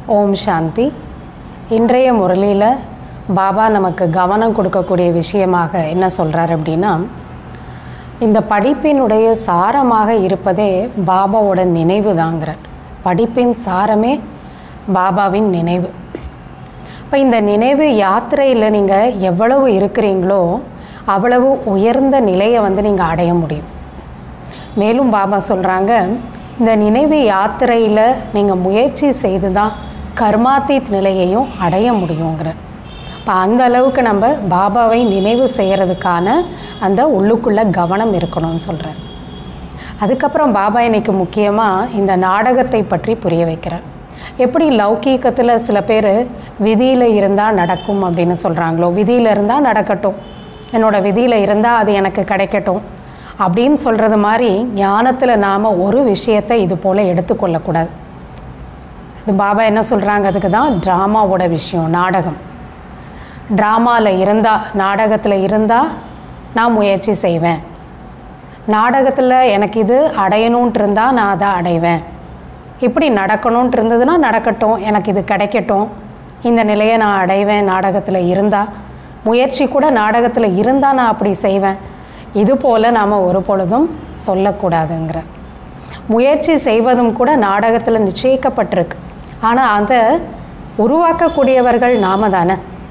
ஓம் சாந்தி இன்றைய முரளியில் பாபா நமக்கு கவனம் கொடுக்கக்கூடிய விஷயமாக என்ன சொல்கிறார் அப்படின்னா இந்த படிப்பினுடைய சாரமாக இருப்பதே பாபாவோட நினைவு தாங்கிறார் படிப்பின் சாரமே பாபாவின் நினைவு இப்போ இந்த நினைவு யாத்திரையில் நீங்கள் எவ்வளவு இருக்கிறீங்களோ அவ்வளவு உயர்ந்த நிலையை வந்து நீங்கள் அடைய முடியும் மேலும் பாபா சொல்கிறாங்க இந்த நினைவு யாத்திரையில் நீங்கள் முயற்சி செய்து தான் கர்மாத்தீத் நிலையையும் அடைய முடியுங்கிற இப்போ அந்த அளவுக்கு நம்ம பாபாவை நினைவு செய்கிறதுக்கான அந்த உள்ளுக்குள்ளே கவனம் இருக்கணும்னு சொல்கிறார் அதுக்கப்புறம் பாபா இன்னைக்கு முக்கியமாக இந்த நாடகத்தை பற்றி புரிய வைக்கிறார் எப்படி லௌகீகத்தில் சில பேர் விதியில் இருந்தால் நடக்கும் அப்படின்னு சொல்கிறாங்களோ விதியில் இருந்தால் நடக்கட்டும் என்னோடய விதியில் இருந்தால் அது எனக்கு கிடைக்கட்டும் அப்படின்னு சொல்கிறது மாதிரி ஞானத்தில் நாம் ஒரு விஷயத்தை இது போல் எடுத்துக்கொள்ளக்கூடாது இது பாபா என்ன சொல்கிறாங்க அதுக்கு தான் ட்ராமாவோட விஷயம் நாடகம் ட்ராமாவில் இருந்தால் நாடகத்தில் இருந்தால் நான் முயற்சி செய்வேன் நாடகத்தில் எனக்கு இது அடையணுன்ட்டு இருந்தால் நான் அதை அடைவேன் இப்படி நடக்கணுன்ட்டு இருந்ததுன்னா நடக்கட்டும் எனக்கு இது கிடைக்கட்டும் இந்த நிலையை நான் அடைவேன் நாடகத்தில் இருந்தால் முயற்சி கூட நாடகத்தில் இருந்தால் நான் அப்படி செய்வேன் இது போல் நாம் ஒரு பொழுதும் சொல்லக்கூடாதுங்கிற முயற்சி செய்வதும் கூட நாடகத்தில் நிச்சயிக்கப்பட்டிருக்கு ஆனால் அதை உருவாக்கக்கூடியவர்கள் நாம தானே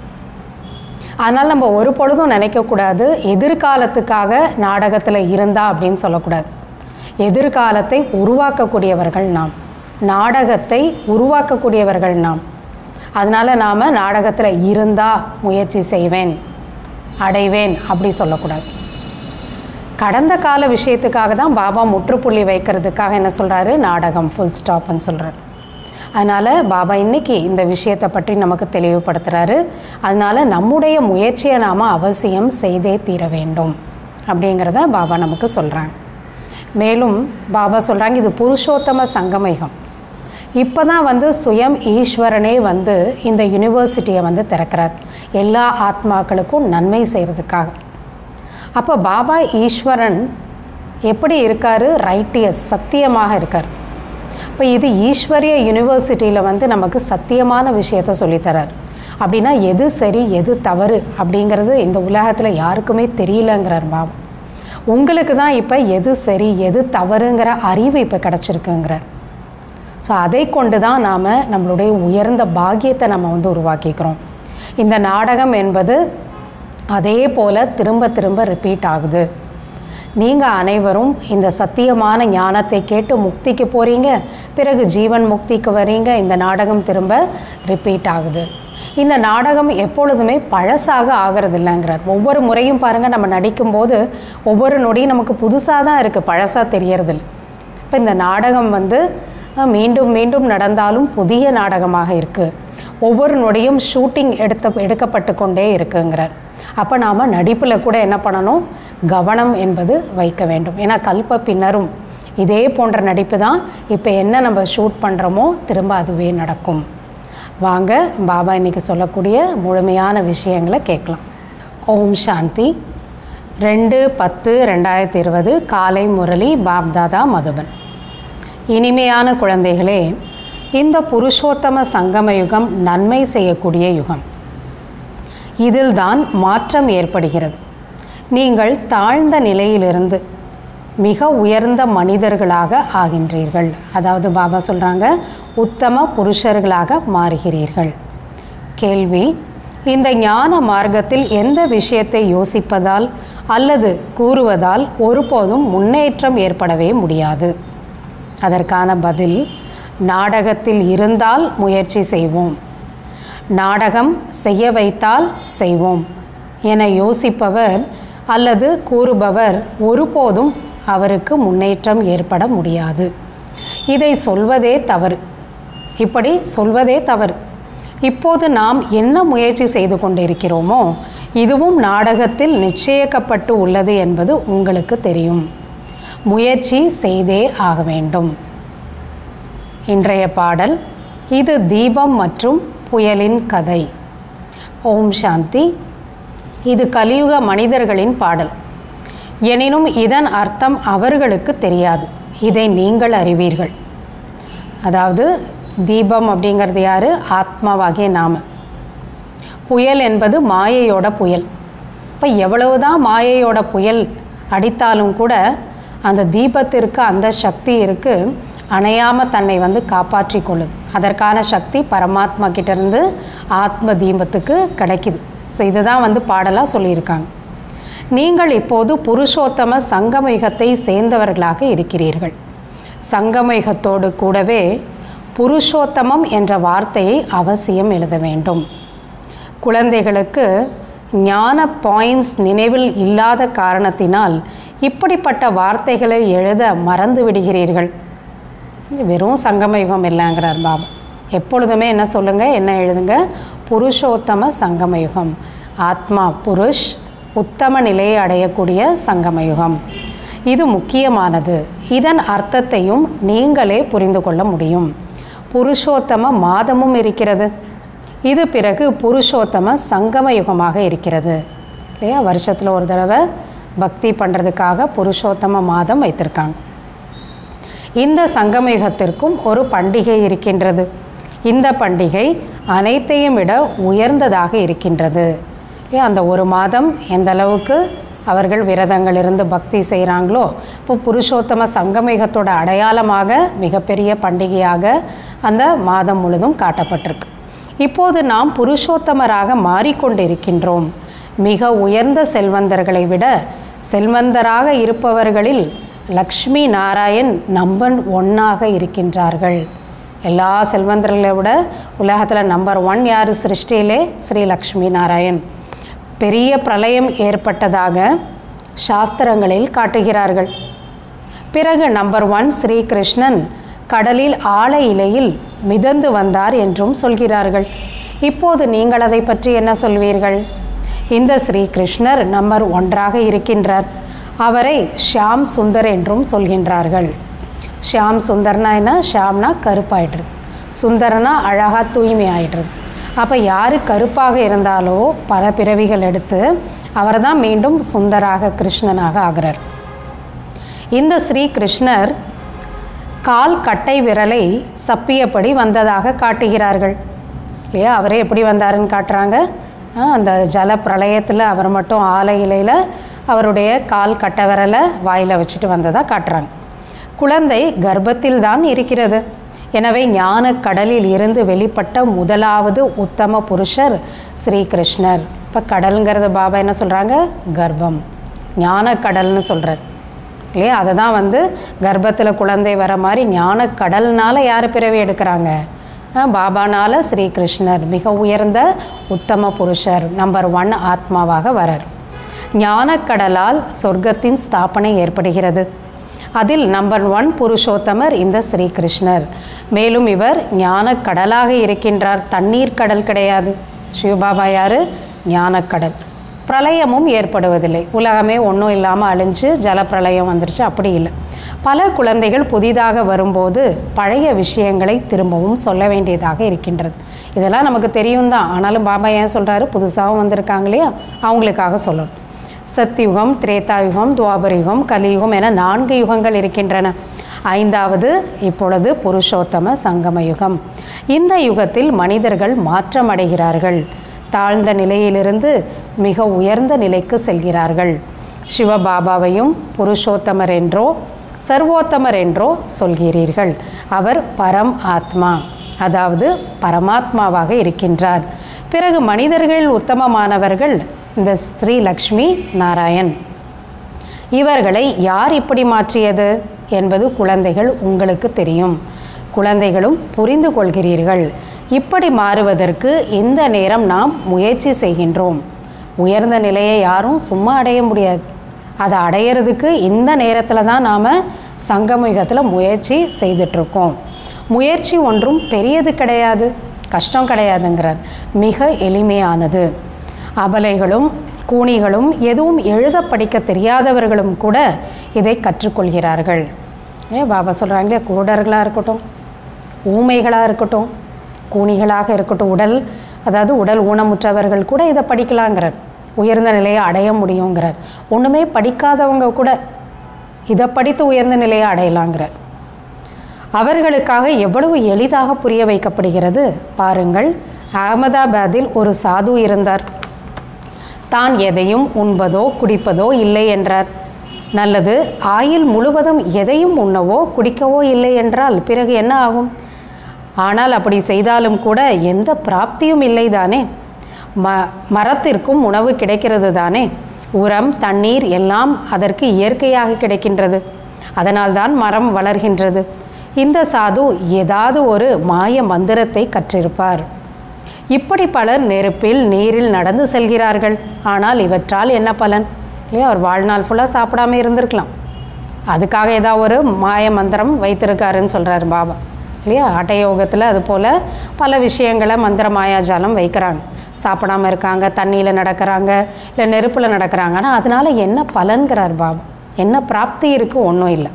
அதனால் நம்ம ஒரு பொழுதும் நினைக்கக்கூடாது எதிர்காலத்துக்காக நாடகத்தில் இருந்தா அப்படின்னு சொல்லக்கூடாது எதிர்காலத்தை உருவாக்கக்கூடியவர்கள் நாம் நாடகத்தை உருவாக்கக்கூடியவர்கள் நாம் அதனால் நாம் நாடகத்தில் இருந்தால் முயற்சி செய்வேன் அடைவேன் அப்படி சொல்லக்கூடாது கடந்த கால விஷயத்துக்காக தான் பாபா முற்றுப்புள்ளி வைக்கிறதுக்காக என்ன சொல்கிறாரு நாடகம் ஃபுல் ஸ்டாப்னு சொல்கிறார் அதனால் பாபா இன்னைக்கு இந்த விஷயத்தை பற்றி நமக்கு தெளிவுபடுத்துகிறாரு அதனால் நம்முடைய முயற்சியை நாம் அவசியம் செய்தே தீர வேண்டும் அப்படிங்கிறத பாபா நமக்கு சொல்கிறாங்க மேலும் பாபா சொல்கிறாங்க இது புருஷோத்தம சங்கமயுகம் இப்போ தான் வந்து சுயம் ஈஸ்வரனே வந்து இந்த யூனிவர்சிட்டியை வந்து திறக்கிறார் எல்லா ஆத்மாக்களுக்கும் நன்மை செய்கிறதுக்காக அப்போ பாபா ஈஸ்வரன் எப்படி இருக்கார் ரைட்டியஸ் சத்தியமாக இருக்கார் இப்போ இது ஈஸ்வரிய யூனிவர்சிட்டியில் வந்து நமக்கு சத்தியமான விஷயத்த சொல்லித்தரார் அப்படின்னா எது சரி எது தவறு அப்படிங்கிறது இந்த உலகத்தில் யாருக்குமே தெரியலங்கிறார் பாபா உங்களுக்கு தான் இப்போ எது சரி எது தவறுங்கிற அறிவு இப்போ கிடச்சிருக்குங்கிறார் ஸோ அதை கொண்டு தான் நாம் நம்மளுடைய உயர்ந்த பாக்கியத்தை நம்ம வந்து உருவாக்கிக்கிறோம் இந்த நாடகம் என்பது அதே போல் திரும்ப திரும்ப ரிப்பீட் ஆகுது நீங்கள் அனைவரும் இந்த சத்தியமான ஞானத்தை கேட்டு முக்திக்கு போகிறீங்க பிறகு ஜீவன் முக்திக்கு வரீங்க இந்த நாடகம் திரும்ப ரிப்பீட் ஆகுது இந்த நாடகம் எப்பொழுதுமே பழசாக ஆகிறது இல்லைங்கிறார் ஒவ்வொரு முறையும் பாருங்கள் நம்ம நடிக்கும்போது ஒவ்வொரு நொடியும் நமக்கு புதுசாக தான் இருக்குது பழசாக தெரியறதில்ல இப்போ இந்த நாடகம் வந்து மீண்டும் மீண்டும் நடந்தாலும் புதிய நாடகமாக இருக்குது ஒவ்வொரு நொடியும் ஷூட்டிங் எடுத்த எடுக்கப்பட்டு கொண்டே இருக்குங்கிறார் அப்போ நாம் நடிப்பில் கூட என்ன பண்ணணும் கவனம் என்பது வைக்க வேண்டும் ஏன்னா கல்ப பின்னரும் இதே போன்ற நடிப்பு தான் இப்போ என்ன நம்ம ஷூட் பண்ணுறோமோ திரும்ப அதுவே நடக்கும் வாங்க பாபா இன்றைக்கி சொல்லக்கூடிய முழுமையான விஷயங்களை கேட்கலாம் ஓம் சாந்தி ரெண்டு பத்து ரெண்டாயிரத்தி இருபது காலை முரளி பாப்தாதா மதுபன் இனிமையான குழந்தைகளே இந்த புருஷோத்தம சங்கம யுகம் நன்மை செய்யக்கூடிய யுகம் இதில்தான் மாற்றம் ஏற்படுகிறது நீங்கள் தாழ்ந்த நிலையிலிருந்து மிக உயர்ந்த மனிதர்களாக ஆகின்றீர்கள் அதாவது பாபா சொல்கிறாங்க உத்தம புருஷர்களாக மாறுகிறீர்கள் கேள்வி இந்த ஞான மார்க்கத்தில் எந்த விஷயத்தை யோசிப்பதால் அல்லது கூறுவதால் ஒருபோதும் முன்னேற்றம் ஏற்படவே முடியாது அதற்கான பதில் நாடகத்தில் இருந்தால் முயற்சி செய்வோம் நாடகம் செய்ய வைத்தால் செய்வோம் என யோசிப்பவர் அல்லது கூறுபவர் ஒருபோதும் அவருக்கு முன்னேற்றம் ஏற்பட முடியாது இதை சொல்வதே தவறு இப்படி சொல்வதே தவறு இப்போது நாம் என்ன முயற்சி செய்து கொண்டிருக்கிறோமோ இதுவும் நாடகத்தில் நிச்சயிக்கப்பட்டு உள்ளது என்பது உங்களுக்கு தெரியும் முயற்சி செய்தே ஆக வேண்டும் இன்றைய பாடல் இது தீபம் மற்றும் புயலின் கதை ஓம் சாந்தி இது கலியுக மனிதர்களின் பாடல் எனினும் இதன் அர்த்தம் அவர்களுக்கு தெரியாது இதை நீங்கள் அறிவீர்கள் அதாவது தீபம் அப்படிங்கிறது யார் ஆத்மாவாகிய நாம புயல் என்பது மாயையோட புயல் இப்போ எவ்வளவுதான் மாயையோட புயல் அடித்தாலும் கூட அந்த தீபத்திற்கு அந்த சக்தி இருக்குது அணையாமல் தன்னை வந்து காப்பாற்றி கொள்ளுது அதற்கான சக்தி பரமாத்மா கிட்டேருந்து ஆத்ம தீபத்துக்கு கிடைக்குது ஸோ இதுதான் வந்து பாடலாக சொல்லியிருக்காங்க நீங்கள் இப்போது புருஷோத்தம சங்கமயுகத்தை சேர்ந்தவர்களாக இருக்கிறீர்கள் சங்கமயுகத்தோடு கூடவே புருஷோத்தமம் என்ற வார்த்தையை அவசியம் எழுத வேண்டும் குழந்தைகளுக்கு ஞான பாயிண்ட்ஸ் நினைவில் இல்லாத காரணத்தினால் இப்படிப்பட்ட வார்த்தைகளை எழுத மறந்து விடுகிறீர்கள் வெறும் சங்கமயுகம் இல்லைங்கிறார் பாபா எப்பொழுதுமே என்ன சொல்லுங்கள் என்ன எழுதுங்க புருஷோத்தம சங்கமயுகம் ஆத்மா புருஷ் உத்தம நிலையை அடையக்கூடிய சங்கமயுகம் இது முக்கியமானது இதன் அர்த்தத்தையும் நீங்களே புரிந்து கொள்ள முடியும் புருஷோத்தம மாதமும் இருக்கிறது இது பிறகு புருஷோத்தம சங்கம யுகமாக இருக்கிறது இல்லையா வருஷத்தில் ஒரு தடவை பக்தி பண்ணுறதுக்காக புருஷோத்தம மாதம் வைத்திருக்காங்க இந்த சங்கம யுகத்திற்கும் ஒரு பண்டிகை இருக்கின்றது இந்த பண்டிகை அனைத்தையும் விட உயர்ந்ததாக இருக்கின்றது இல்லையா அந்த ஒரு மாதம் எந்த அளவுக்கு அவர்கள் விரதங்கள் இருந்து பக்தி செய்கிறாங்களோ இப்போ புருஷோத்தம சங்கமயுகத்தோட அடையாளமாக மிகப்பெரிய பண்டிகையாக அந்த மாதம் முழுதும் காட்டப்பட்டிருக்கு இப்போது நாம் புருஷோத்தமராக மாறிக்கொண்டிருக்கின்றோம் மிக உயர்ந்த செல்வந்தர்களை விட செல்வந்தராக இருப்பவர்களில் லக்ஷ்மி நாராயண் நம்பர் ஒன்னாக இருக்கின்றார்கள் எல்லா செல்வந்தர்களை விட உலகத்தில் நம்பர் ஒன் யார் சிருஷ்டியிலே ஸ்ரீ லக்ஷ்மி நாராயண் பெரிய பிரளயம் ஏற்பட்டதாக சாஸ்திரங்களில் காட்டுகிறார்கள் பிறகு நம்பர் ஒன் ஸ்ரீகிருஷ்ணன் கடலில் ஆழ இலையில் மிதந்து வந்தார் என்றும் சொல்கிறார்கள் இப்போது நீங்கள் அதை பற்றி என்ன சொல்வீர்கள் இந்த ஸ்ரீகிருஷ்ணர் நம்பர் ஒன்றாக இருக்கின்றார் அவரை ஷியாம் சுந்தர் என்றும் சொல்கின்றார்கள் ஷியாம் சுந்தர்னா என்ன ஷியாம்னா கருப்பாயிடுறது சுந்தரனா அழகாக தூய்மை ஆயிடுறது அப்போ யார் கருப்பாக இருந்தாலோ பல பிறவிகள் எடுத்து அவர் தான் மீண்டும் சுந்தராக கிருஷ்ணனாக ஆகிறார் இந்த ஸ்ரீ கிருஷ்ணர் கால் கட்டை விரலை சப்பியபடி வந்ததாக காட்டுகிறார்கள் இல்லையா அவரே எப்படி வந்தாருன்னு காட்டுறாங்க ஆ, அந்த ஜல பிரளயத்தில் அவர் மட்டும் ஆலை இலையில் அவருடைய கால் கட்டை விரலை வாயில் வச்சுட்டு வந்ததாக காட்டுறாங்க குழந்தை கர்ப்பத்தில் தான் இருக்கிறது எனவே ஞான கடலில் இருந்து வெளிப்பட்ட முதலாவது உத்தம புருஷர் ஸ்ரீகிருஷ்ணர் இப்போ கடல்ங்கிறது பாபா என்ன சொல்கிறாங்க கர்ப்பம் ஞான கடல்னு சொல்கிறார் இல்லையா அதை தான் வந்து கர்ப்பத்தில் குழந்தை வர மாதிரி ஞான கடல்னால யார் பிறவி எடுக்கிறாங்க ஆ, பாபானால ஸ்ரீகிருஷ்ணர் மிக உயர்ந்த உத்தம புருஷர் நம்பர் ஒன் ஆத்மாவாக வரார் ஞானக்கடலால் சொர்க்கத்தின் ஸ்தாபனை ஏற்படுகிறது அதில் நம்பர் ஒன் புருஷோத்தமர் இந்த ஸ்ரீகிருஷ்ணர் மேலும் இவர் ஞானக்கடலாக இருக்கின்றார் தண்ணீர் கடல் கிடையாது சிவபாபா யார் ஞானக்கடல் பிரளயமும் ஏற்படுவதில்லை உலகமே ஒன்றும் இல்லாமல் அழிஞ்சு ஜலப்பிரளயம் வந்துருச்சு அப்படி இல்லை பல குழந்தைகள் புதிதாக வரும்போது பழைய விஷயங்களை திரும்பவும் சொல்ல வேண்டியதாக இருக்கின்றது இதெல்லாம் நமக்கு தெரியும் தான் ஆனாலும் பாபா ஏன் சொல்கிறாரு புதுசாகவும் வந்திருக்காங்க இல்லையா அவங்களுக்காக சொல்லணும் சத்தியுகம் திரேதாயுகம் துவாபரயுகம் கலியுகம் என நான்கு யுகங்கள் இருக்கின்றன ஐந்தாவது இப்பொழுது புருஷோத்தம சங்கம யுகம் இந்த யுகத்தில் மனிதர்கள் மாற்றமடைகிறார்கள் தாழ்ந்த நிலையிலிருந்து மிக உயர்ந்த நிலைக்கு செல்கிறார்கள் சிவபாபாவையும் புருஷோத்தமர் என்றோ சர்வோத்தமர் என்றோ சொல்கிறீர்கள் அவர் பரம் ஆத்மா அதாவது பரமாத்மாவாக இருக்கின்றார் பிறகு மனிதர்கள் உத்தமமானவர்கள் இந்த ஸ்ரீ லக்ஷ்மி நாராயண் இவர்களை யார் இப்படி மாற்றியது என்பது குழந்தைகள் உங்களுக்கு தெரியும் குழந்தைகளும் புரிந்து கொள்கிறீர்கள் இப்படி மாறுவதற்கு இந்த நேரம் நாம் முயற்சி செய்கின்றோம் உயர்ந்த நிலையை யாரும் சும்மா அடைய முடியாது அதை அடையிறதுக்கு இந்த நேரத்தில் தான் நாம் சங்கமயுகத்தில் முயற்சி செய்துட்ருக்கோம் முயற்சி ஒன்றும் பெரியது கிடையாது கஷ்டம் கிடையாதுங்கிறார் மிக எளிமையானது அபலைகளும் கூனிகளும் எதுவும் எழுத படிக்க தெரியாதவர்களும் கூட இதை கற்றுக்கொள்கிறார்கள் ஏ பாபா சொல்கிறாங்களே குருடர்களாக இருக்கட்டும் ஊமைகளாக இருக்கட்டும் கூனிகளாக இருக்கட்டும் உடல் அதாவது உடல் ஊனமுற்றவர்கள் கூட இதை படிக்கலாங்கிறார் உயர்ந்த நிலையை அடைய முடியுங்கிறார் ஒன்றுமே படிக்காதவங்க கூட இதை படித்து உயர்ந்த நிலையை அடையலாங்கிறார் அவர்களுக்காக எவ்வளவு எளிதாக புரிய வைக்கப்படுகிறது பாருங்கள் அகமதாபாத்தில் ஒரு சாது இருந்தார் தான் எதையும் உண்பதோ குடிப்பதோ இல்லை என்றார் நல்லது ஆயில் முழுவதும் எதையும் உண்ணவோ குடிக்கவோ இல்லை என்றால் பிறகு என்ன ஆகும் ஆனால் அப்படி செய்தாலும் கூட எந்த பிராப்தியும் இல்லை தானே ம மரத்திற்கும் உணவு கிடைக்கிறது தானே உரம் தண்ணீர் எல்லாம் அதற்கு இயற்கையாக கிடைக்கின்றது அதனால்தான் மரம் வளர்கின்றது இந்த சாது ஏதாவது ஒரு மாய மந்திரத்தை கற்றிருப்பார் இப்படி பலர் நெருப்பில் நீரில் நடந்து செல்கிறார்கள் ஆனால் இவற்றால் என்ன பலன் இல்லையா அவர் வாழ்நாள் ஃபுல்லாக சாப்பிடாம இருந்திருக்கலாம் அதுக்காக ஏதாவது ஒரு மாய மந்திரம் வைத்திருக்காருன்னு சொல்கிறார் பாபா இல்லையா அட்டயோகத்தில் அது போல் பல விஷயங்களை மந்திர மாயாஜாலம் வைக்கிறாங்க சாப்பிடாம இருக்காங்க தண்ணியில் நடக்கிறாங்க இல்லை நெருப்பில் நடக்கிறாங்க ஆனால் அதனால் என்ன பலன்கிறார் பாபா என்ன பிராப்தி இருக்குது ஒன்றும் இல்லை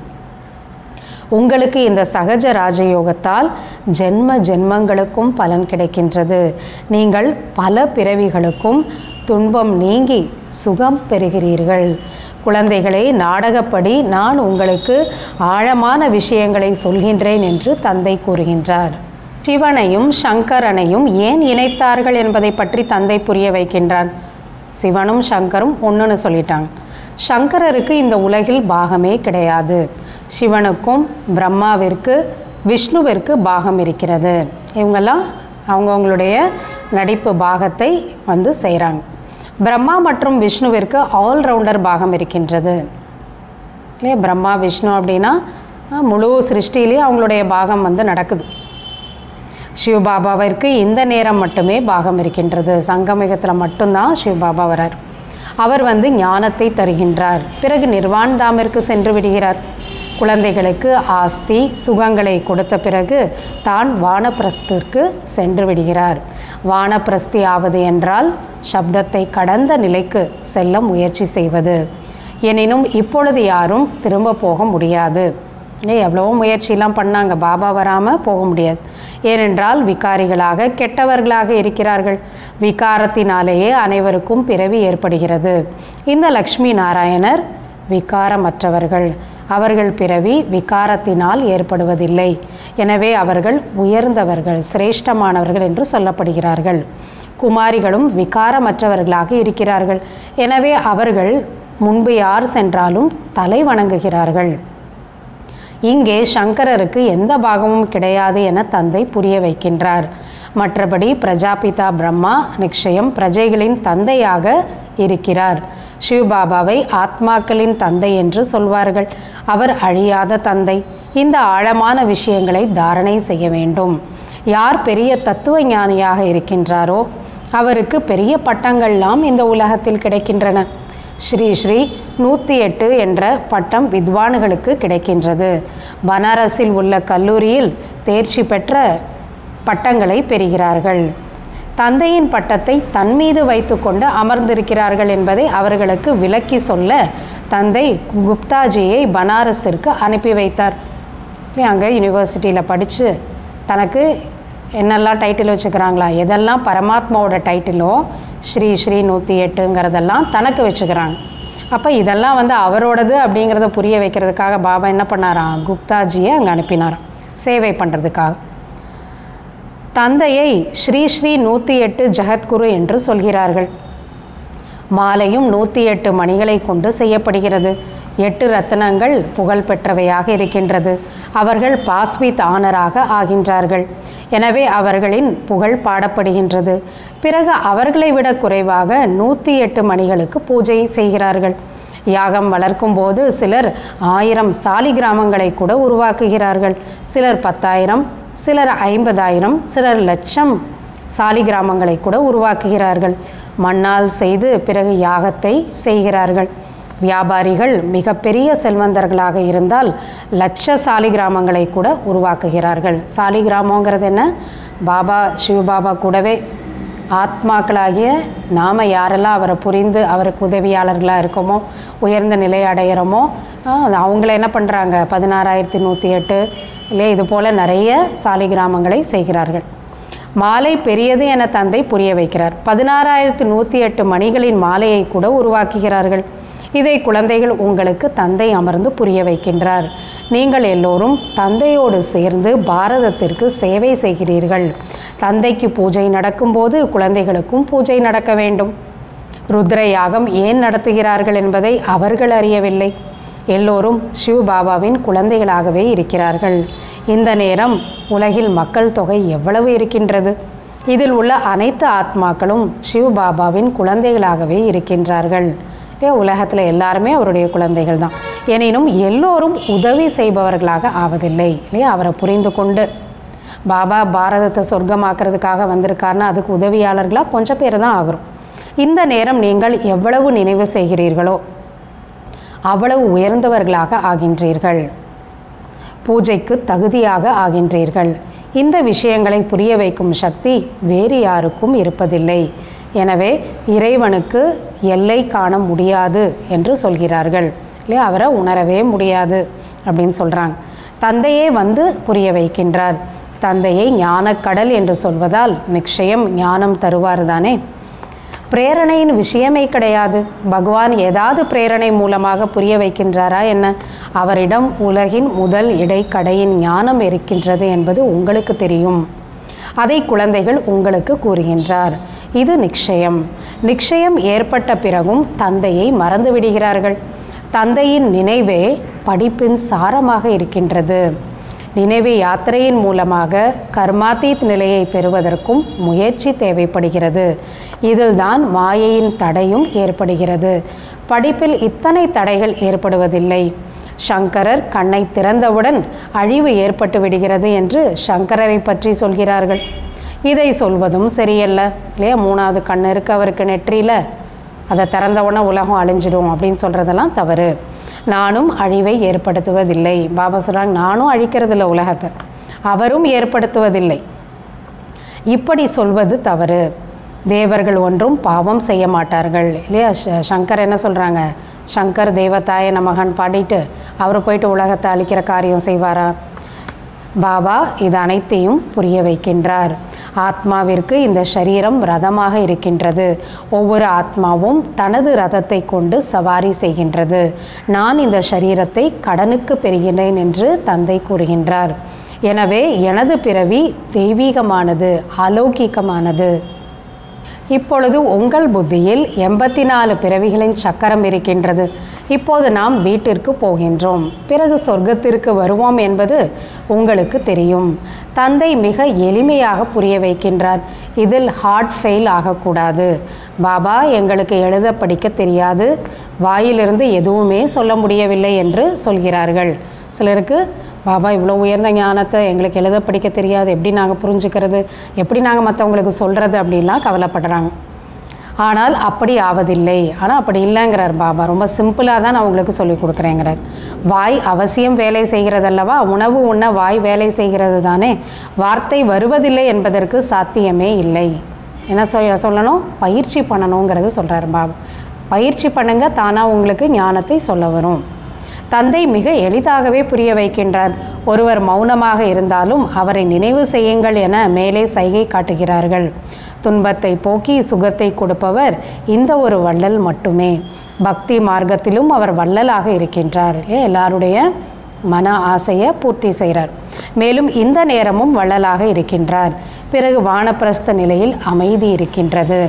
உங்களுக்கு இந்த சகஜ ராஜயோகத்தால் ஜென்ம ஜென்மங்களுக்கும் பலன் கிடைக்கின்றது நீங்கள் பல பிறவிகளுக்கும் துன்பம் நீங்கி சுகம் பெறுகிறீர்கள் குழந்தைகளே நாடகப்படி நான் உங்களுக்கு ஆழமான விஷயங்களை சொல்கின்றேன் என்று தந்தை கூறுகின்றார் சிவனையும் சங்கரனையும் ஏன் இணைத்தார்கள் என்பதை பற்றி தந்தை புரிய வைக்கின்றார் சிவனும் சங்கரும் ஒன்றுன்னு சொல்லிட்டாங்க சங்கரருக்கு இந்த உலகில் பாகமே கிடையாது சிவனுக்கும் பிரம்மாவிற்கு விஷ்ணுவிற்கு பாகம் இருக்கிறது இவங்கெல்லாம் அவங்கவுங்களுடைய நடிப்பு பாகத்தை வந்து செய்கிறாங்க பிரம்மா மற்றும் விஷ்ணுவிற்கு ஆல்ரவுண்டர் பாகம் இருக்கின்றது இல்லையா பிரம்மா விஷ்ணு அப்படின்னா அஹ், முழு சிருஷ்டிலேயே அவங்களுடைய பாகம் வந்து நடக்குது சிவபாபாவிற்கு இந்த நேரம் மட்டுமே பாகம் இருக்கின்றது சங்கமிகத்தில் மட்டும்தான் சிவபாபா வரார் அவர் வந்து ஞானத்தை தருகின்றார் பிறகு நிர்வாண் தாமிற்கு சென்று விடுகிறார் குழந்தைகளுக்கு ஆஸ்தி சுகங்களை கொடுத்த பிறகு தான் வானப்பிரஸ்திற்கு சென்று விடுகிறார் வானப்பிரஸ்தி ஆவது என்றால் சப்தத்தை கடந்த நிலைக்கு செல்ல முயற்சி செய்வது எனினும் இப்பொழுது யாரும் திரும்ப போக முடியாது ஏய் எவ்வளவோ முயற்சியெல்லாம் பண்ணாங்க பாபா வராமல் போக முடியாது ஏனென்றால் விகாரிகளாக கெட்டவர்களாக இருக்கிறார்கள் விகாரத்தினாலேயே அனைவருக்கும் பிறவி ஏற்படுகிறது இந்த லக்ஷ்மி நாராயணர் விகாரமற்றவர்கள் அவர்கள் பிறவி விகாரத்தினால் ஏற்படுவதில்லை எனவே அவர்கள் உயர்ந்தவர்கள் சிரேஷ்டமானவர்கள் என்று சொல்லப்படுகிறார்கள் குமாரிகளும் விகாரமற்றவர்களாக இருக்கிறார்கள் எனவே அவர்கள் முன்பு யார் சென்றாலும் தலை வணங்குகிறார்கள் இங்கே சங்கரருக்கு எந்த பாகமும் கிடையாது என தந்தை புரிய வைக்கின்றார் மற்றபடி பிரஜாபிதா பிரம்மா நிச்சயம் பிரஜைகளின் தந்தையாக இருக்கிறார் சிவபாபாவை ஆத்மாக்களின் தந்தை என்று சொல்வார்கள் அவர் அழியாத தந்தை இந்த ஆழமான விஷயங்களை தாரணை செய்ய வேண்டும் யார் பெரிய தத்துவ ஞானியாக இருக்கின்றாரோ அவருக்கு பெரிய பட்டங்கள்லாம் இந்த உலகத்தில் கிடைக்கின்றன ஸ்ரீ ஸ்ரீ நூற்றி எட்டு என்ற பட்டம் வித்வான்களுக்கு கிடைக்கின்றது பனாரஸில் உள்ள கல்லூரியில் தேர்ச்சி பெற்ற பட்டங்களை பெறுகிறார்கள் தந்தையின் பட்டத்தை தன் மீது வைத்துக்கொண்டு அமர்ந்திருக்கிறார்கள் என்பதை அவர்களுக்கு விளக்கி சொல்ல தந்தை குப்தாஜியை பனாரஸிற்கு அனுப்பி வைத்தார் அங்கே யூனிவர்சிட்டியில் படித்து தனக்கு என்னெல்லாம் டைட்டில் வச்சுக்கிறாங்களா எதெல்லாம் பரமாத்மாவோட டைட்டிலோ ஸ்ரீ ஸ்ரீ நூற்றி எட்டுங்கிறதெல்லாம் தனக்கு வச்சுக்கிறாங்க அப்போ இதெல்லாம் வந்து அவரோடது அப்படிங்கிறத புரிய வைக்கிறதுக்காக பாபா என்ன பண்ணாராம் குப்தாஜியை அங்கே அனுப்பினாராம் சேவை பண்ணுறதுக்காக தந்தையை ஸ்ரீ ஸ்ரீ நூற்றி எட்டு ஜெகத்குரு என்று சொல்கிறார்கள் மாலையும் நூற்றி எட்டு மணிகளை கொண்டு செய்யப்படுகிறது எட்டு ரத்தினங்கள் புகழ் பெற்றவையாக இருக்கின்றது அவர்கள் பாஸ்வித் ஆனராக ஆகின்றார்கள் எனவே அவர்களின் புகழ் பாடப்படுகின்றது பிறகு அவர்களை விட குறைவாக நூற்றி எட்டு மணிகளுக்கு பூஜை செய்கிறார்கள் யாகம் வளர்க்கும் போது சிலர் ஆயிரம் சாலி கிராமங்களை கூட உருவாக்குகிறார்கள் சிலர் பத்தாயிரம் சிலர் ஐம்பதாயிரம் சிலர் லட்சம் சாலி கிராமங்களை கூட உருவாக்குகிறார்கள் மண்ணால் செய்து பிறகு யாகத்தை செய்கிறார்கள் வியாபாரிகள் மிகப்பெரிய செல்வந்தர்களாக இருந்தால் லட்ச சாலி கிராமங்களை கூட உருவாக்குகிறார்கள் சாலி கிராமங்கிறது என்ன பாபா சிவபாபா கூடவே ஆத்மாக்களாகிய நாம் யாரெல்லாம் அவரை புரிந்து அவருக்கு உதவியாளர்களாக இருக்கோமோ உயர்ந்த நிலை அடையிறோமோ ஆஹ், அவங்கள என்ன பண்ணுறாங்க பதினாறாயிரத்தி நூற்றி எட்டு இல்லை இது போல் நிறைய சாலி கிராமங்களை செய்கிறார்கள் மாலை பெரியது என தந்தை புரிய வைக்கிறார் பதினாறாயிரத்து நூற்றி எட்டு மணிகளின் மாலையை கூட உருவாக்குகிறார்கள் இதை குழந்தைகள் உங்களுக்கு தந்தை அமர்ந்து புரிய வைக்கின்றார் நீங்கள் எல்லோரும் தந்தையோடு சேர்ந்து பாரதத்திற்கு சேவை செய்கிறீர்கள் தந்தைக்கு பூஜை நடக்கும்போது குழந்தைகளுக்கும் பூஜை நடக்க வேண்டும் ருத்ர யாகம் ஏன் நடத்துகிறார்கள் என்பதை அவர்கள் அறியவில்லை எல்லோரும் சிவ் பாபாவின் குழந்தைகளாகவே இருக்கிறார்கள் இந்த நேரம் உலகில் மக்கள் தொகை எவ்வளவு இருக்கின்றது இதில் உள்ள அனைத்து ஆத்மாக்களும் சிவ் பாபாவின் குழந்தைகளாகவே இருக்கின்றார்கள் இல்லையா உலகத்தில் எல்லாருமே அவருடைய குழந்தைகள் தான் எனினும் எல்லோரும் உதவி செய்பவர்களாக ஆவதில்லை இல்லையா அவரை புரிந்து கொண்டு பாபா பாரதத்தை சொர்க்கமாக்குறதுக்காக வந்திருக்காருன்னா அதுக்கு உதவியாளர்களாக கொஞ்சம் பேர் தான் ஆகிறோம் இந்த நேரம் நீங்கள் எவ்வளவு நினைவு செய்கிறீர்களோ அவ்வளவு உயர்ந்தவர்களாக ஆகின்றீர்கள் பூஜைக்கு தகுதியாக ஆகின்றீர்கள் இந்த விஷயங்களை புரிய வைக்கும் சக்தி வேறு யாருக்கும் இருப்பதில்லை எனவே இறைவனுக்கு எல்லை காண முடியாது என்று சொல்கிறார்கள் இல்லையா அவரை உணரவே முடியாது அப்படின்னு சொல்கிறாங்க தந்தையே வந்து புரிய வைக்கின்றார் தந்தையை ஞானக்கடல் என்று சொல்வதால் நிச்சயம் ஞானம் தருவார் தானே பிரேரணையின் விஷயமே கிடையாது பகவான் ஏதாவது பிரேரணை மூலமாக புரிய வைக்கின்றாரா என்ன அவரிடம் உலகின் முதல் இடைக்கடையின் ஞானம் இருக்கின்றது என்பது உங்களுக்கு தெரியும் அதை குழந்தைகள் உங்களுக்கு கூறுகின்றார் இது நிச்சயம் நிச்சயம் ஏற்பட்ட பிறகும் தந்தையை மறந்து விடுகிறார்கள் தந்தையின் நினைவே படிப்பின் சாரமாக இருக்கின்றது நினைவு யாத்திரையின் மூலமாக கர்மாத்தீத் நிலையை பெறுவதற்கும் முயற்சி தேவைப்படுகிறது இதில்தான் மாயையின் தடையும் ஏற்படுகிறது படிப்பில் இத்தனை தடைகள் ஏற்படுவதில்லை சங்கரர் கண்ணை திறந்தவுடன் அழிவு ஏற்பட்டு விடுகிறது என்று சங்கரரை பற்றி சொல்கிறார்கள் இதை சொல்வதும் சரியல்ல இல்லையா மூணாவது கண் இருக்கு அவருக்கு நெற்றியில் அதை திறந்தவுடனே உலகம் அழிஞ்சிடும் அப்படின்னு சொல்கிறதெல்லாம் தவறு நானும் அழிவை ஏற்படுத்துவதில்லை பாபா சொல்கிறாங்க நானும் அழிக்கிறதில்ல உலகத்தை அவரும் ஏற்படுத்துவதில்லை இப்படி சொல்வது தவறு தேவர்கள் ஒன்றும் பாவம் செய்ய மாட்டார்கள் இல்லையா ச- சங்கர் என்ன சொல்கிறாங்க சங்கர் தேவதாய நமகன் பாடிட்டு அவர் போயிட்டு உலகத்தை அழிக்கிற காரியம் செய்வாரா பாபா இது அனைத்தையும் புரிய வைக்கின்றார் ஆத்மாவிற்கு இந்த சரீரம் ரதமாக இருக்கின்றது ஒவ்வொரு ஆத்மாவும் தனது ரதத்தை கொண்டு சவாரி செய்கின்றது நான் இந்த சரீரத்தை கடனுக்கு பெறுகிறேன் என்று தந்தை கூறுகின்றார் எனவே எனது பிறவி தெய்வீகமானது அலௌகிகமானது இப்பொழுது உங்கள் புத்தியில் எண்பத்தி நாலு பிறவிகளின் சக்கரம் இருக்கின்றது இப்போது நாம் வீட்டிற்கு போகின்றோம் பிறகு சொர்க்கத்திற்கு வருவோம் என்பது உங்களுக்கு தெரியும் தந்தை மிக எளிமையாக புரிய வைக்கின்றார் இதில் ஹார்ட் ஃபெயில் ஆகக்கூடாது பாபா எங்களுக்கு எழுத படிக்க தெரியாது வாயிலிருந்து எதுவுமே சொல்ல முடியவில்லை என்று சொல்கிறார்கள் சிலருக்கு பாபா இவ்வளோ உயர்ந்த ஞானத்தை எங்களுக்கு எழுத படிக்க தெரியாது எப்படி நாங்கள் புரிஞ்சுக்கிறது எப்படி நாங்கள் மற்றவங்களுக்கு சொல்கிறது அப்படின்லாம் கவலைப்படுறாங்க ஆனால் அப்படி ஆவதில்லை ஆனால் அப்படி இல்லைங்கிறார் பாபா ரொம்ப சிம்பிளாக தான் நான் உங்களுக்கு சொல்லிக் கொடுக்குறேங்கிறார் வாய் அவசியம் வேலை செய்கிறதல்லவா உணவு உண்ண வாய் வேலை செய்கிறது தானே வார்த்தை வருவதில்லை என்பதற்கு சாத்தியமே இல்லை என்ன சொல் சொல்லணும் பயிற்சி பண்ணணுங்கிறது சொல்கிறார் பாபா பயிற்சி பண்ணுங்க தானாக உங்களுக்கு ஞானத்தை சொல்ல வரும் தந்தை மிக எளிதாகவே புரிய வைக்கின்றார் ஒருவர் மௌனமாக இருந்தாலும் அவரை நினைவு செய்யுங்கள் என மேலே சைகை காட்டுகிறார்கள் துன்பத்தை போக்கி சுகத்தை கொடுப்பவர் இந்த ஒரு வள்ளல் மட்டுமே பக்தி மார்க்கத்திலும் அவர் வள்ளலாக இருக்கின்றார் இல்லையா? எல்லாருடைய மன ஆசையை பூர்த்தி செய்கிறார் மேலும் இந்த நேரமும் வள்ளலாக இருக்கின்றார் பிறகு வானப்பிரஸ்த நிலையில் அமைதி இருக்கின்றது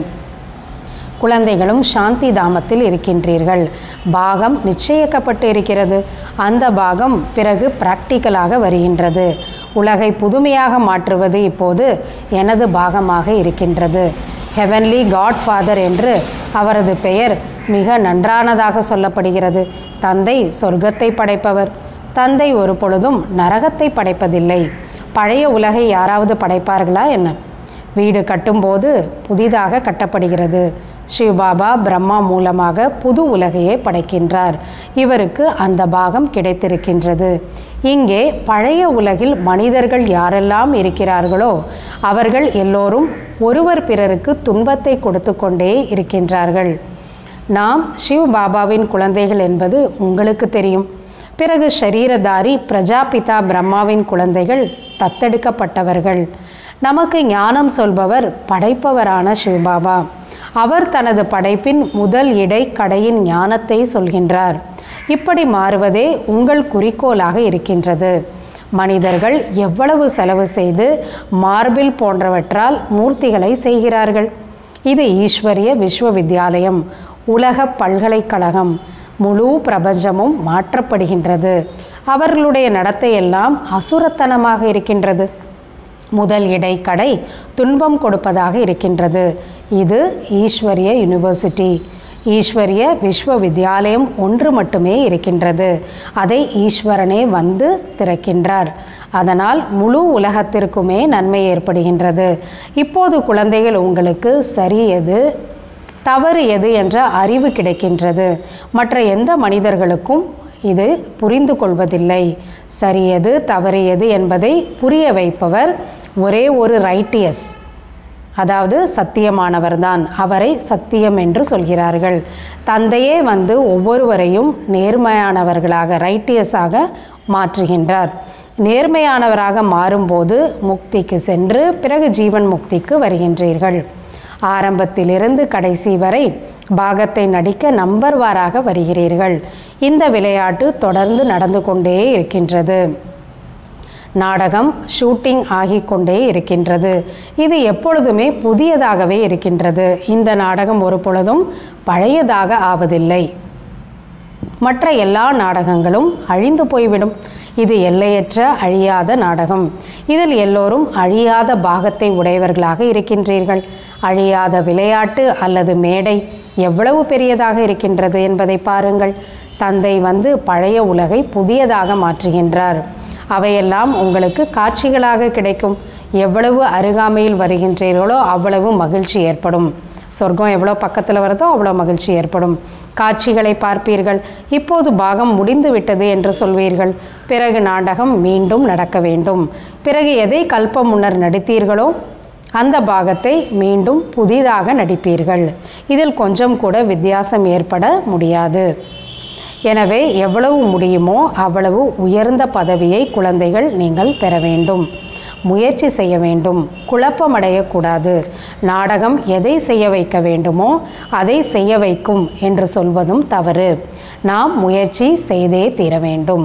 குழந்தைகளும் சாந்தி தாமத்தில் இருக்கின்றீர்கள் பாகம் நிச்சயிக்கப்பட்டு இருக்கிறது அந்த பாகம் பிறகு பிராக்டிக்கலாக வருகின்றது உலகை புதுமையாக மாற்றுவது இப்போது எனது பாகமாக இருக்கின்றது ஹெவன்லி காட்ஃபாதர் என்று அவரது பெயர் மிக நன்றானதாக சொல்லப்படுகிறது தந்தை சொர்க்கத்தை படைப்பவர் தந்தை ஒரு பொழுதும் நரகத்தை படைப்பதில்லை பழைய உலகை யாராவது படைப்பார்களா என்ன வீடு கட்டும்போது புதிதாக கட்டப்படுகிறது சிவபாபா பிரம்மா மூலமாக புது உலகையே படைக்கின்றார் இவருக்கு அந்த பாகம் கிடைத்திருக்கின்றது இங்கே பழைய உலகில் மனிதர்கள் யாரெல்லாம் இருக்கிறார்களோ அவர்கள் எல்லோரும் ஒருவர் பிறருக்கு துன்பத்தை கொடுத்து கொண்டே இருக்கின்றார்கள் நாம் சிவ் பாபாவின் குழந்தைகள் என்பது உங்களுக்கு தெரியும் பிறகு ஷரீரதாரி பிரஜாபிதா பிரம்மாவின் குழந்தைகள் தத்தெடுக்கப்பட்டவர்கள் நமக்கு ஞானம் சொல்பவர் படைப்பவரான சிவபாபா அவர் தனது படைப்பின் முதல் இடை கடையின் ஞானத்தை சொல்கின்றார் இப்படி மாறுவதே உங்கள் குறிக்கோளாக இருக்கின்றது மனிதர்கள் எவ்வளவு செலவு செய்து மார்பில் போன்றவற்றால் மூர்த்திகளை செய்கிறார்கள் இது ஈஸ்வரிய விஸ்வவித்யாலயம் உலக பல்கலைக்கழகம் முழு பிரபஞ்சமும் மாற்றப்படுகின்றது அவர்களுடைய நடத்தையெல்லாம் அசுரத்தனமாக இருக்கின்றது முதல் இடைக்கடை துன்பம் கொடுப்பதாக இருக்கின்றது இது ஈஸ்வரிய யூனிவர்சிட்டி ஈஸ்வரிய விஸ்வவித்யாலயம் ஒன்று மட்டுமே இருக்கின்றது அதை ஈஸ்வரனே வந்து திறக்கின்றார் அதனால் முழு உலகத்திற்குமே நன்மை ஏற்படுகின்றது இப்போது குழந்தைகள் உங்களுக்கு சரி எது தவறு எது என்ற அறிவு கிடைக்கின்றது மற்ற எந்த மனிதர்களுக்கும் இது புரிந்து கொள்வதில்லை சரி எது தவறு எது என்பதை புரிய வைப்பவர் ஒரே ஒரு ரைட்டியஸ் அதாவது சத்தியமானவர்தான் அவரை சத்தியம் என்று சொல்கிறார்கள் தந்தையே வந்து ஒவ்வொருவரையும் நேர்மையானவர்களாக ரைட்டியஸாக மாற்றுகின்றார் நேர்மையானவராக மாறும்போது முக்திக்கு சென்று பிறகு ஜீவன் முக்திக்கு வருகின்றீர்கள் ஆரம்பத்திலிருந்து கடைசி வரை பாகத்தை நடிக்க நம்பர்வாராக வருகிறீர்கள் இந்த விளையாட்டு தொடர்ந்து நடந்து கொண்டே இருக்கின்றது நாடகம் ஷூட்டிங் ஆகிக்கொண்டே இருக்கின்றது இது எப்பொழுதுமே புதியதாகவே இருக்கின்றது இந்த நாடகம் ஒரு பொழுதும் பழையதாக ஆவதில்லை மற்ற எல்லா நாடகங்களும் அழிந்து போய்விடும் இது எல்லையற்ற அழியாத நாடகம் இதில் எல்லோரும் அழியாத பாகத்தை உடையவர்களாக இருக்கின்றீர்கள் அழியாத விளையாட்டு அல்லது மேடை எவ்வளவு பெரியதாக இருக்கின்றது என்பதை பாருங்கள் தந்தை வந்து பழைய உலகை புதியதாக மாற்றுகின்றார் அவையெல்லாம் உங்களுக்கு காட்சிகளாக கிடைக்கும் எவ்வளவு அருகாமையில் வருகின்றீர்களோ அவ்வளவு மகிழ்ச்சி ஏற்படும் சொர்க்கம் எவ்வளோ பக்கத்தில் வருதோ அவ்வளோ மகிழ்ச்சி ஏற்படும் காட்சிகளை பார்ப்பீர்கள் இப்போது பாகம் முடிந்து விட்டது என்று சொல்வீர்கள் பிறகு நாடகம் மீண்டும் நடக்க வேண்டும் பிறகு எதை கல்பம் முன்னர் நடித்தீர்களோ அந்த பாகத்தை மீண்டும் புதிதாக நடிப்பீர்கள் இதில் கொஞ்சம் கூட வித்தியாசம் ஏற்பட முடியாது எனவே எவ்வளவு முடியுமோ அவ்வளவு உயர்ந்த பதவியை குழந்தைகள் நீங்கள் பெற வேண்டும் முயற்சி செய்ய வேண்டும் குழப்பமடையக்கூடாது நாடகம் எதை செய்ய வைக்க வேண்டுமோ அதை செய்ய வைக்கும் என்று சொல்வதும் தவறு நாம் முயற்சி செய்தே தீர வேண்டும்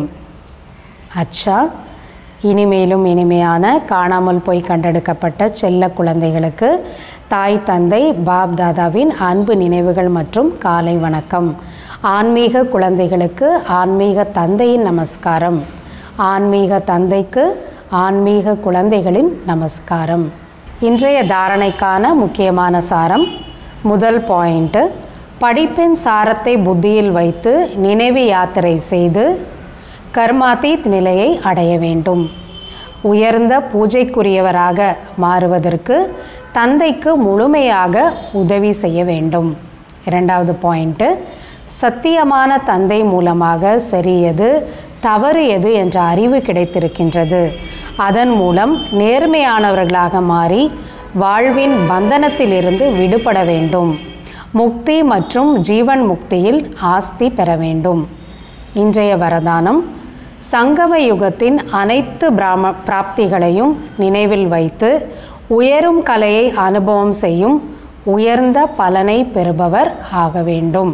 அச்சா இனிமேலும் இனிமையான காணாமல் போய் கண்டெடுக்கப்பட்ட செல்ல குழந்தைகளுக்கு தாய் தந்தை பாப் தாதாவின் அன்பு நினைவுகள் மற்றும் காலை வணக்கம் ஆன்மீக குழந்தைகளுக்கு ஆன்மீக தந்தையின் நமஸ்காரம் ஆன்மீக தந்தைக்கு ஆன்மீக குழந்தைகளின் நமஸ்காரம் இன்றைய தாரணைக்கான முக்கியமான சாரம் முதல் பாயிண்ட்டு படிப்பின் சாரத்தை புத்தியில் வைத்து நினைவு யாத்திரை செய்து கர்மாதீத் நிலையை அடைய வேண்டும் உயர்ந்த பூஜைக்குரியவராக மாறுவதற்கு தந்தைக்கு முழுமையாக உதவி செய்ய வேண்டும் இரண்டாவது பாயிண்ட்டு சத்தியமான தந்தை மூலமாக சரி எது தவறு எது என்ற அறிவு கிடைத்திருக்கின்றது அதன் மூலம் நேர்மையானவர்களாக மாறி வாழ்வின் பந்தனத்திலிருந்து விடுபட வேண்டும் முக்தி மற்றும் ஜீவன் முக்தியில் ஆஸ்தி பெற வேண்டும் இன்றைய வரதானம் சங்கம யுகத்தின் அனைத்து பிராம பிராப்திகளையும் நினைவில் வைத்து உயரும் கலையை அனுபவம் செய்யும் உயர்ந்த பலனை பெறுபவர் ஆக வேண்டும்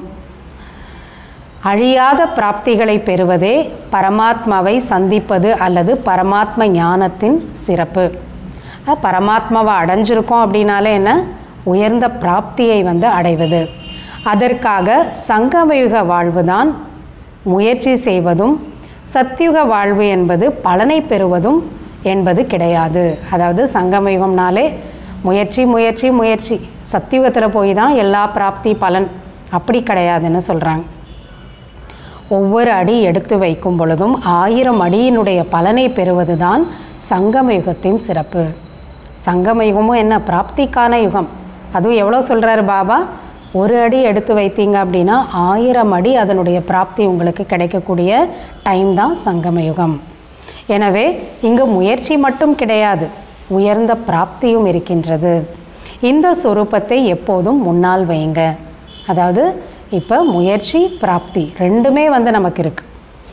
அழியாத பிராப்திகளை பெறுவதே பரமாத்மாவை சந்திப்பது அல்லது பரமாத்ம ஞானத்தின் சிறப்பு அஹ் பரமாத்மாவை அடைஞ்சிருக்கோம் அப்படின்னாலே என்ன உயர்ந்த பிராப்தியை வந்து அடைவது அதற்காக சங்கமயுக வாழ்வுதான் முயற்சி செய்வதும் சத்தியுக வாழ்வு என்பது பலனை பெறுவதும் என்பது கிடையாது அதாவது சங்கமயுகம்னாலே முயற்சி முயற்சி முயற்சி சத்தியுகத்தில் போய் தான் எல்லா பிராப்தி பலன் அப்படி கிடையாதுன்னு சொல்கிறாங்க ஒவ்வொரு அடி எடுத்து வைக்கும் பொழுதும் ஆயிரம் அடியினுடைய பலனை பெறுவது தான் சங்கம யுகத்தின் சிறப்பு சங்கம யுகமும் என்ன பிராப்திக்கான யுகம் அதுவும் எவ்வளோ சொல்கிறாரு பாபா ஒரு அடி எடுத்து வைத்தீங்க அப்படின்னா ஆயிரம் அடி அதனுடைய பிராப்தி உங்களுக்கு கிடைக்கக்கூடிய டைம் தான் சங்கம யுகம் எனவே இங்கு முயற்சி மட்டும் கிடையாது உயர்ந்த பிராப்தியும் இருக்கின்றது இந்த சொரூபத்தை எப்போதும் முன்னால் வைங்க அதாவது இப்போ முயற்சி பிராப்தி ரெண்டுமே வந்து நமக்கு இருக்கு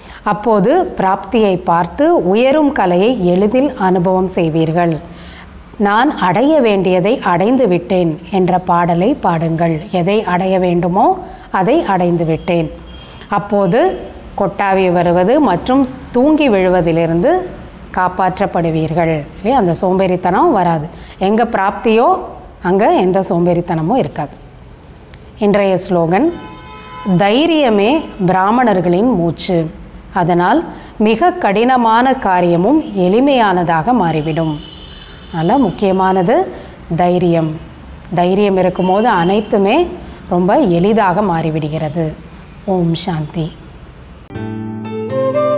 அப்போது பிராப்தியை பார்த்து உயரும் கலையை எளிதில் அனுபவம் செய்வீர்கள் நான் அடைய வேண்டியதை அடைந்து விட்டேன் என்ற பாடலை பாடுங்கள் எதை அடைய வேண்டுமோ அதை அடைந்து விட்டேன் அப்போது கொட்டாவி வருவது மற்றும் தூங்கி விழுவதிலிருந்து காப்பாற்றப்படுவீர்கள் இல்லையா அந்த சோம்பேறித்தனம் வராது எங்கே பிராப்தியோ அங்கே எந்த சோம்பேறித்தனமும் இருக்காது இன்றைய ஸ்லோகன் தைரியமே பிராமணர்களின் மூச்சு அதனால் மிக கடினமான காரியமும் எளிமையானதாக மாறிவிடும் அதனால் முக்கியமானது தைரியம் தைரியம் இருக்கும்போது அனைத்துமே ரொம்ப எளிதாக மாறிவிடுகிறது ஓம் சாந்தி